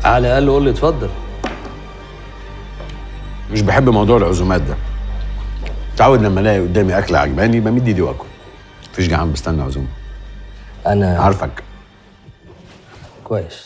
على الاقل قول لي اتفضل مش بحب موضوع العزومات ده متعود لما الاقي قدامي اكل عجباني بمد ايدي واكل مفيش جعان بستنى عزومه انا عارفك كويس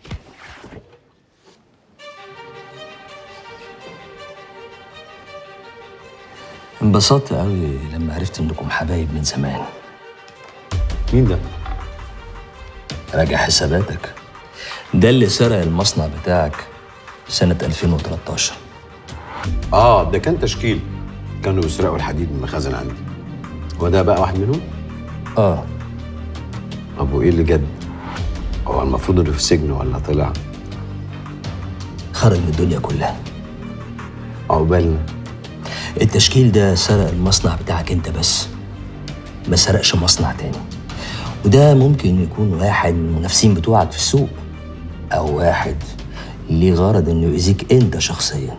انبسطت قوي لما عرفت انكم حبايب من زمان مين ده؟ راجع حساباتك ده اللي سرق المصنع بتاعك سنة 2013 اه ده كان تشكيل كانوا بيسرقوا الحديد من المخازن عندي هو ده بقى واحد منهم؟ اه طب وايه اللي جد؟ هو المفروض انه في السجن ولا طلع؟ خرج من الدنيا كلها عقبالنا التشكيل ده سرق المصنع بتاعك انت بس ما سرقش مصنع تاني وده ممكن يكون واحد من المنافسين بتوعك في السوق او واحد ليه غرض انه يأذيك انت شخصيا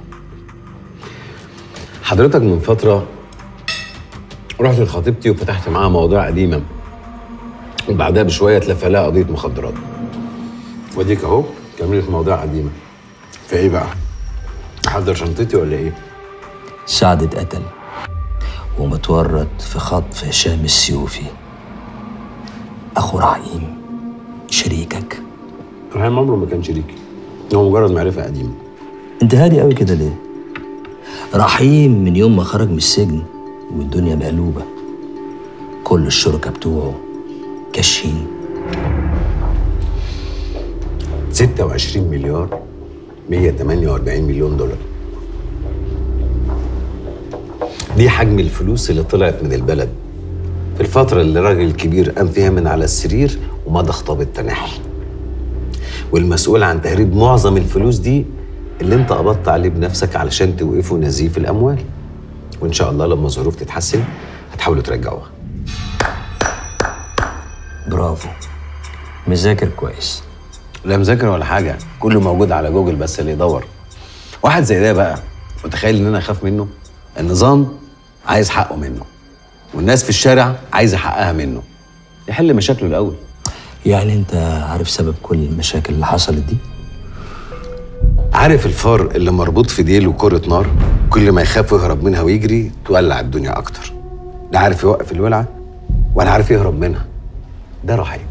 حضرتك من فترة رحت لخطيبتي وفتحت معاها مواضيع قديمة وبعدها بشوية اتلفى لها قضية مخدرات وديك اهو كملت مواضيع قديمة فايه بقى؟ احضر شنطتي ولا ايه؟ سعد اتقتل ومتورط في خطف هشام السيوفي اخو رحيم شريكك رحيم عمره ما كان شريكي هو مجرد معرفة قديمة انت هادي قوي كده ليه رحيم من يوم ما خرج من السجن والدنيا مقلوبة كل الشركة بتوعه كاشين 26 مليار 148 مليون دولار دي حجم الفلوس اللي طلعت من البلد في الفترة اللي الراجل الكبير قام فيها من على السرير ومضى خطاب التنحي والمسؤول عن تهريب معظم الفلوس دي اللي انت قبضت عليه بنفسك علشان توقفوا نزيف الأموال وإن شاء الله لما الظروف تتحسن هتحاولوا ترجعوها برافو مذاكر كويس لا مذاكر ولا حاجة كله موجود على جوجل بس اللي يدور واحد زي ده بقى متخيل ان انا اخاف منه النظام عايز حقه منه والناس في الشارع عايزه حقها منه يحل مشاكله الاول يعني انت عارف سبب كل المشاكل اللي حصلت دي عارف الفار اللي مربوط في ديله كرة نار كل ما يخاف يهرب منها ويجري تولع الدنيا اكتر لا عارف يوقف الولعة ولا عارف يهرب منها ده رحيم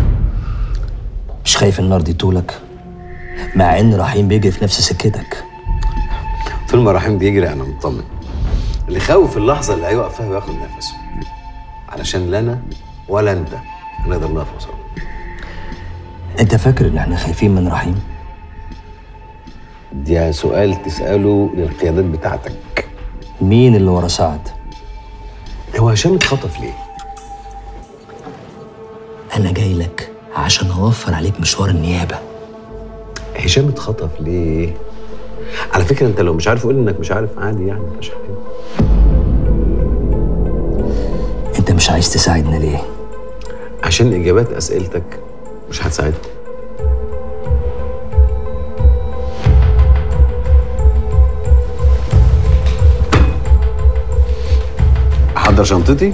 مش خايف النار دي طولك مع ان رحيم بيجري في نفس سكتك طول ما رحيم بيجري انا مطمن اللي خوف اللحظه اللي هيقف فيها وياخد نفسه علشان لا انا ولا انت هنقدر نقف قصاده انت فاكر ان احنا خايفين من رحيم ده سؤال تساله للقيادات بتاعتك مين اللي ورا سعد هو هشام اتخطف ليه انا جاي لك عشان اوفر عليك مشوار النيابه هشام اتخطف ليه على فكره انت لو مش عارف قول انك مش عارف عادي يعني مفيش حاجه انت مش عايز تساعدنا ليه عشان اجابات اسئلتك مش هتساعدني احضر شنطتي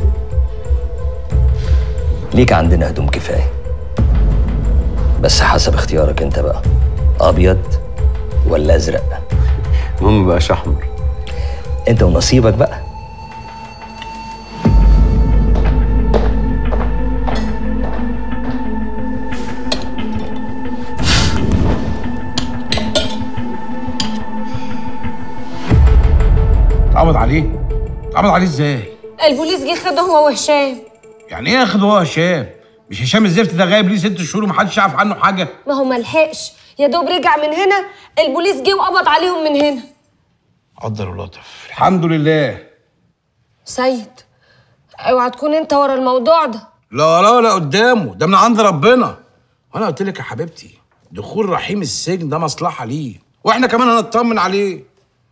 ليك عندنا هدوم كفايه بس حسب اختيارك انت بقى ابيض ولا ازرق المهم بقاش احمر انت ونصيبك بقى اتقبض عليه اتقبض عليه ازاي البوليس جه خده هو وهشام يعني ايه ياخد هو هشام مش هشام الزفت ده غايب ليه ست شهور ومحدش يعرف عنه حاجه ما هو ملحقش يا دوب رجع من هنا البوليس جه وقبض عليهم من هنا قدر ولطف الحمد لله سيد اوعى تكون انت ورا الموضوع ده لا لا لا قدامه ده من عند ربنا وانا قلت لك يا حبيبتي دخول رحيم السجن ده مصلحه ليه واحنا كمان هنطمن عليه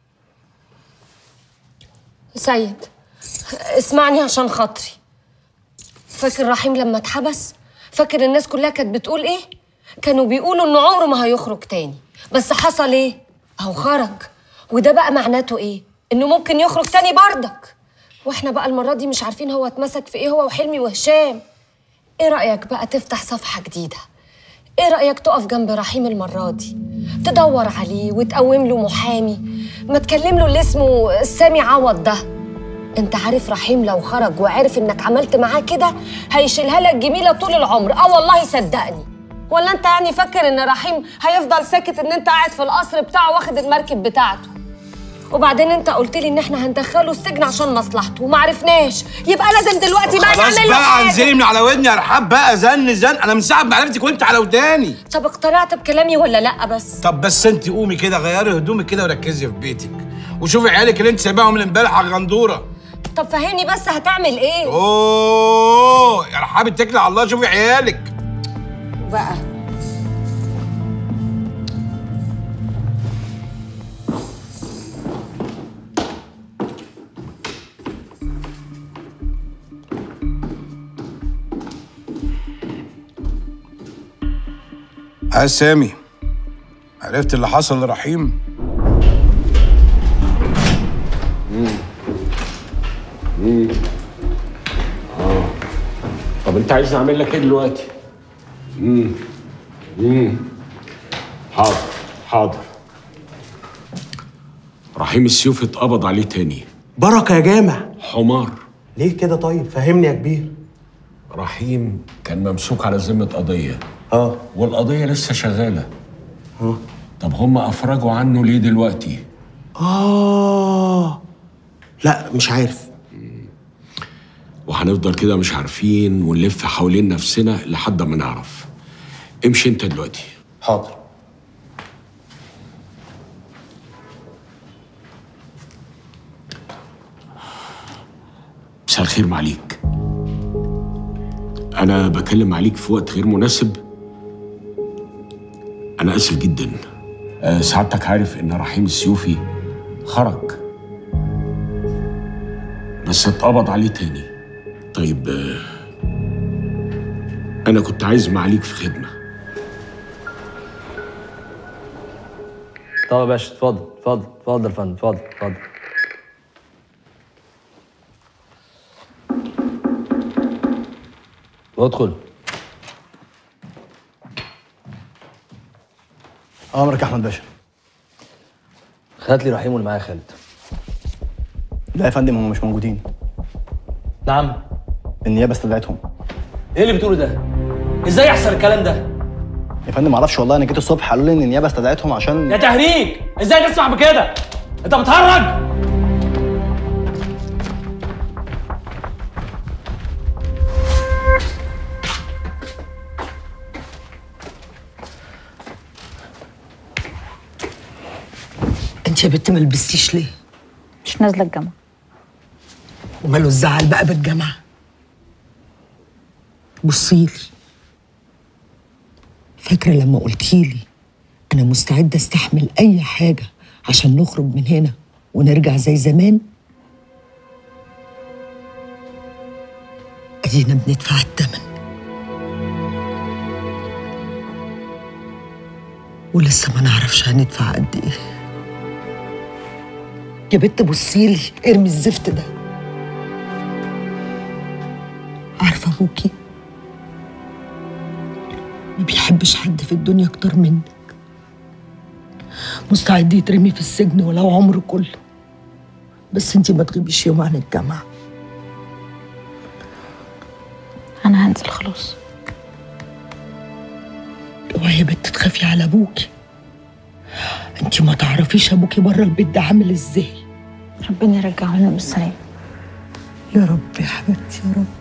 سيد اسمعني عشان خاطري فاكر رحيم لما اتحبس فاكر الناس كلها كانت بتقول ايه كانوا بيقولوا انه عمره ما هيخرج تاني بس حصل ايه اهو خرج وده بقى معناته ايه انه ممكن يخرج تاني بردك واحنا بقى المره دي مش عارفين هو اتمسك في ايه هو وحلمي وهشام ايه رايك بقى تفتح صفحه جديده ايه رايك تقف جنب رحيم المره دي تدور عليه وتقوم له محامي ما تكلم له اللي اسمه سامي عوض ده انت عارف رحيم لو خرج وعرف انك عملت معاه كده هيشيلها لك جميله طول العمر اه والله صدقني ولا انت يعني فاكر ان رحيم هيفضل ساكت ان انت قاعد في القصر بتاعه واخد المركب بتاعته وبعدين انت قلت لي ان احنا هندخله السجن عشان مصلحته وما عرفناش يبقى لازم دلوقتي بقى خلاص نعمل له بقى حاجه انزلي من على ودني يا رحاب بقى زن زن انا من ساعه ما عرفتك وانت على وداني طب اقتنعت بكلامي ولا لا بس طب بس انت قومي كده غيري هدومك كده وركزي في بيتك وشوفي عيالك اللي انت سايباهم من امبارح على الغندوره طب فهمني بس هتعمل ايه اوه يا رحاب اتكلي على الله شوفي عيالك بقى ها سامي عرفت اللي حصل لرحيم طب انت عايز اعمل لك ايه دلوقتي؟ امم امم حاضر حاضر رحيم السيوف اتقبض عليه تاني بركة يا جامع حمار ليه كده طيب فهمني يا كبير رحيم كان ممسوك على ذمة قضية اه والقضية لسه شغالة طب هم أفرجوا عنه ليه دلوقتي؟ اه لا مش عارف وهنفضل كده مش عارفين ونلف حوالين نفسنا لحد ما نعرف امشي انت دلوقتي حاضر مساء الخير معليك أنا بكلم عليك في وقت غير مناسب أنا آسف جدا أه سعادتك عارف إن رحيم السيوفي خرج بس اتقبض عليه تاني طيب أه أنا كنت عايز معاليك في خدمة طب يا باشا اتفضل اتفضل اتفضل يا فندم اتفضل اتفضل ادخل امرك يا احمد باشا هات لي رحيم واللي معايا خالد لا يا فندم هم مش موجودين نعم النيابه استدعتهم ايه اللي بتقوله ده ازاي يحصل الكلام ده يا فندم معرفش والله انا جيت الصبح قالوا لي ان النيابه استدعتهم عشان يا تهريج ازاي تسمع بكده انت بتهرج انت يا بنت ما لبستيش ليه؟ مش نازله الجامعه وماله الزعل بقى بالجامعه؟ بصيلي فاكره لما قلتيلي انا مستعده استحمل اي حاجه عشان نخرج من هنا ونرجع زي زمان ادينا بندفع الثمن ولسه ما نعرفش هندفع قد ايه يا بنت بصيلي ارمي الزفت ده عارفه ابوكي ما بيحبش حد في الدنيا اكتر منك مستعد يترمي في السجن ولو عمره كله بس انتي ما تغيبيش يوم عن الجامعه انا هنزل خلاص اوعي يا بنت تخافي على ابوكي انتي ما تعرفيش ابوكي بره البيت ده عامل ازاي ربنا يرجعه لنا بالسلامه يا رب يا حبيبتي يا رب